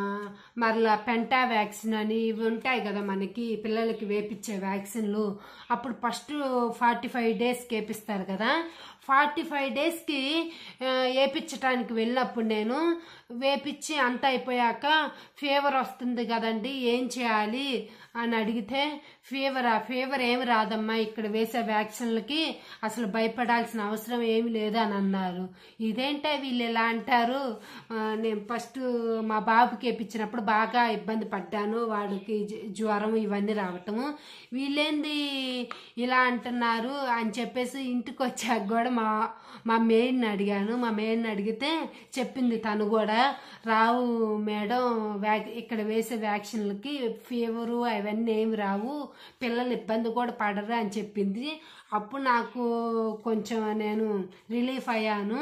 మరలా పెంటా వ్యాక్సిన్ అని ఇవి ఉంటాయి కదా మనకి పిల్లలకి వేపించే వ్యాక్సిన్లు అప్పుడు ఫస్ట్ ఫార్టీ ఫైవ్ డేస్కి వేపిస్తారు కదా ఫార్టీ ఫైవ్ డేస్కి వేపించడానికి వెళ్ళినప్పుడు నేను వేపించి అంత అయిపోయాక ఫీవర్ వస్తుంది కదండి ఏం చేయాలి అని అడిగితే ఫీవరా ఫీవర్ ఏమి రాదమ్మా ఇక్కడ వేసే వ్యాక్సిన్లకి అసలు భయపడాల్సిన అవసరం ఏమి లేదు అని అన్నారు ఇదేంటే వీళ్ళు ఇలా అంటారు ఆ, నేను ఫస్ట్ మా బాబుకి వేపించినప్పుడు బాగా ఇబ్బంది పడ్డాను వాడికి జ- జ్వరం ఇవన్నీ రావటము వీళ్ళేంది ఇలా అంటున్నారు అని చెప్పేసి ఇంటికి వచ్చాక కూడా మా మా మెయిన్ అడిగాను మా మెయిన్ అడిగితే చెప్పింది తను కూడా రావు మేడం వ్యాక్ ఇక్కడ వేసే వ్యాక్సిన్లకి ఫీవరు అవన్నీ ఏమి రావు పిల్లలు ఇబ్బంది కూడా పడరు అని చెప్పింది అప్పుడు నాకు కొంచెం నేను రిలీఫ్ అయ్యాను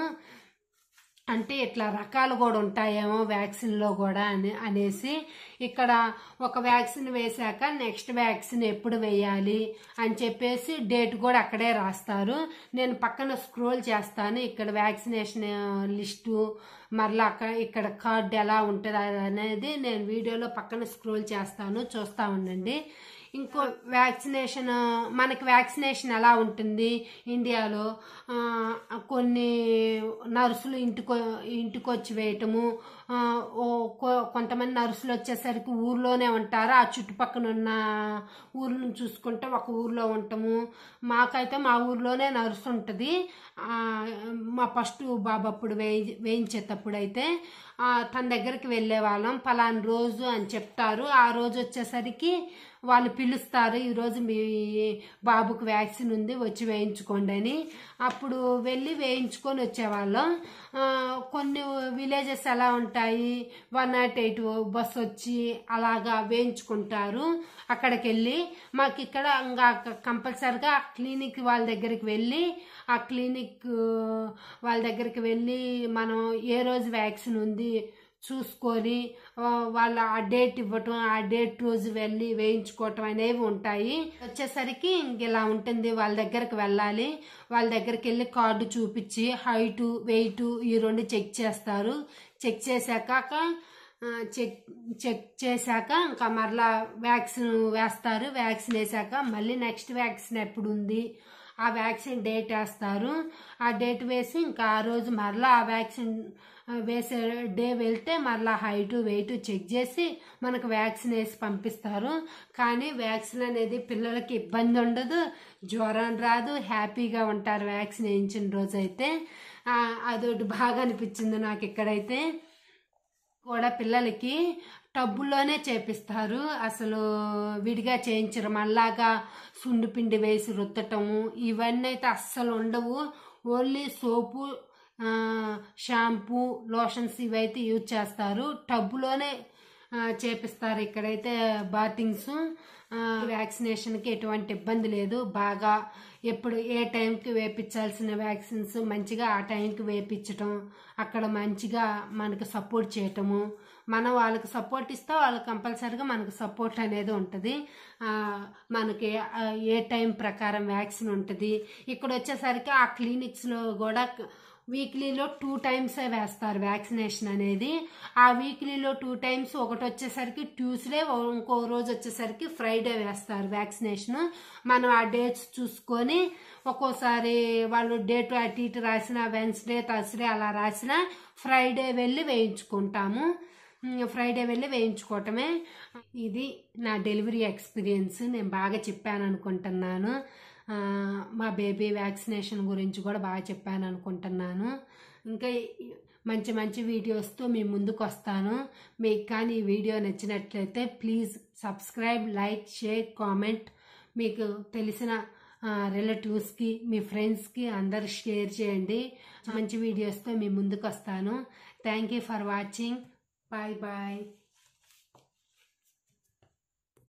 అంటే ఇట్లా రకాలు కూడా ఉంటాయేమో వ్యాక్సిన్లో కూడా అని అనేసి ఇక్కడ ఒక వ్యాక్సిన్ వేశాక నెక్స్ట్ వ్యాక్సిన్ ఎప్పుడు వేయాలి అని చెప్పేసి డేట్ కూడా అక్కడే రాస్తారు నేను పక్కన స్క్రోల్ చేస్తాను ఇక్కడ వ్యాక్సినేషన్ లిస్టు మరలా అక్కడ ఇక్కడ కార్డ్ ఎలా ఉంటుంది అనేది నేను వీడియోలో పక్కన స్క్రోల్ చేస్తాను చూస్తూ ఉండండి ఇంకో వ్యాక్సినేషన్ మనకి వ్యాక్సినేషన్ ఎలా ఉంటుంది ఇండియాలో ఆ, కొన్ని నర్సులు ఇంటికి ఇంటికి వచ్చి వేయటము ఆ, ఓ కొ- కొంతమంది నర్సులు వచ్చేసరికి ఊర్లోనే ఉంటారు ఆ చుట్టుపక్కల ఉన్న ఊర్లను చూసుకుంటే ఒక ఊర్లో ఉంటాము మాకైతే మా ఊర్లోనే నర్సు ఉంటుంది ఆ, మా ఫస్ట్ బాబు అప్పుడు వేయి వేయించేటప్పుడు అయితే ఆ, తన దగ్గరికి వెళ్ళే వాళ్ళం పలానా రోజు అని చెప్తారు ఆ రోజు వచ్చేసరికి వాళ్ళు పిలుస్తారు ఈరోజు మీ బాబుకు వ్యాక్సిన్ ఉంది వచ్చి వేయించుకోండి అని అప్పుడు వెళ్ళి వేయించుకొని వచ్చేవాళ్ళం ఆ, కొన్ని విలేజెస్ ఎలా ఉంటాయి వన్ నాట్ ఎయిట్ బస్ వచ్చి అలాగా వేయించుకుంటారు అక్కడికి వెళ్ళి మాకు ఇక్కడ ఇంకా కంపల్సరిగా ఆ క్లినిక్ వాళ్ళ దగ్గరికి వెళ్ళి ఆ క్లినిక్ వాళ్ళ దగ్గరికి వెళ్ళి మనం ఏ రోజు వ్యాక్సిన్ ఉంది చూసుకొని ఆ, వాళ్ళ ఆ డేట్ ఇవ్వటం ఆ డేట్ రోజు వెళ్ళి వేయించుకోవటం అనేవి ఉంటాయి వచ్చేసరికి ఇంక ఇలా ఉంటుంది వాళ్ళ దగ్గరికి వెళ్ళాలి వాళ్ళ దగ్గరికి వెళ్ళి కార్డు చూపించి హైటు వెయిట్ ఈ రెండు చెక్ చేస్తారు చెక్ చేశాక ఆ, చెక్ చెక్ చేశాక ఇంకా మరలా వ్యాక్సిన్ వేస్తారు వ్యాక్సిన్ వేసాక మళ్ళీ నెక్స్ట్ వ్యాక్సిన్ ఎప్పుడు ఉంది ఆ వ్యాక్సిన్ డేట్ వేస్తారు ఆ డేట్ వేసి ఇంకా ఆ రోజు మరలా ఆ వ్యాక్సిన్ ఆ, వేసే డే వెళ్తే మరలా హైట్ వెయిట్ చెక్ చేసి మనకు వ్యాక్సిన్ వేసి పంపిస్తారు కానీ వ్యాక్సిన్ అనేది పిల్లలకి ఇబ్బంది ఉండదు జ్వరం రాదు హ్యాపీగా ఉంటారు వ్యాక్సిన్ వేయించిన రోజైతే ఆ, అదొకటి బాగా అనిపించింది నాకు ఇక్కడైతే కూడా పిల్లలకి టబ్బుల్లోనే చేపిస్తారు అసలు విడిగా చేయించరు మళ్ళాగా సుండి పిండి వేసి రుద్దటము ఇవన్నీ అయితే అస్సలు ఉండవు ఓన్లీ సోపు ఆ, షాంపూ లోషన్స్ ఇవైతే యూజ్ చేస్తారు టబ్బులోనే ఆ, చేపిస్తారు ఇక్కడైతే బాతింగ్స్ వ్యాక్సినేషన్కి ఎటువంటి ఇబ్బంది లేదు బాగా ఎప్పుడు ఏ టైంకి వేపించాల్సిన వ్యాక్సిన్స్ మంచిగా ఆ టైంకి వేపించటం అక్కడ మంచిగా మనకి సపోర్ట్ చేయటము మనం వాళ్ళకి సపోర్ట్ ఇస్తే వాళ్ళకి కంపల్సరీగా మనకు సపోర్ట్ అనేది ఉంటుంది ఆ, మనకి ఆ, ఏ టైం ప్రకారం వ్యాక్సిన్ ఉంటుంది ఇక్కడ వచ్చేసరికి ఆ క్లినిక్స్లో కూడా వీక్లీలో టూ టైమ్సే వేస్తారు వ్యాక్సినేషన్ అనేది ఆ వీక్లీలో టూ టైమ్స్ ఒకటి వచ్చేసరికి ట్యూస్డే ఇంకో రోజు వచ్చేసరికి ఫ్రైడే వేస్తారు వ్యాక్సినేషన్ మనం ఆ డేట్స్ చూసుకొని ఒక్కోసారి వాళ్ళు డేట్ అటు ఇటు రాసిన వెన్స్డే థర్స్డే అలా రాసిన ఫ్రైడే వెళ్ళి వేయించుకుంటాము ఉమ్, ఫ్రైడే వెళ్ళి వేయించుకోవటమే ఇది నా డెలివరీ ఎక్స్పీరియన్స్ నేను బాగా చెప్పాను అనుకుంటున్నాను ఆ, మా బేబీ వ్యాక్సినేషన్ గురించి కూడా బాగా చెప్పాను అనుకుంటున్నాను ఇంకా ఈ- మంచి మంచి వీడియోస్తో మీ ముందుకు వస్తాను మీకు కానీ ఈ వీడియో నచ్చినట్లయితే please subscribe like share comment మీకు తెలిసిన రిలేటివ్స్కి మీ ఫ్రెండ్స్కి అందరు షేర్ చేయండి మంచి వీడియోస్తో మీ ముందుకు వస్తాను thank you for watching bye bye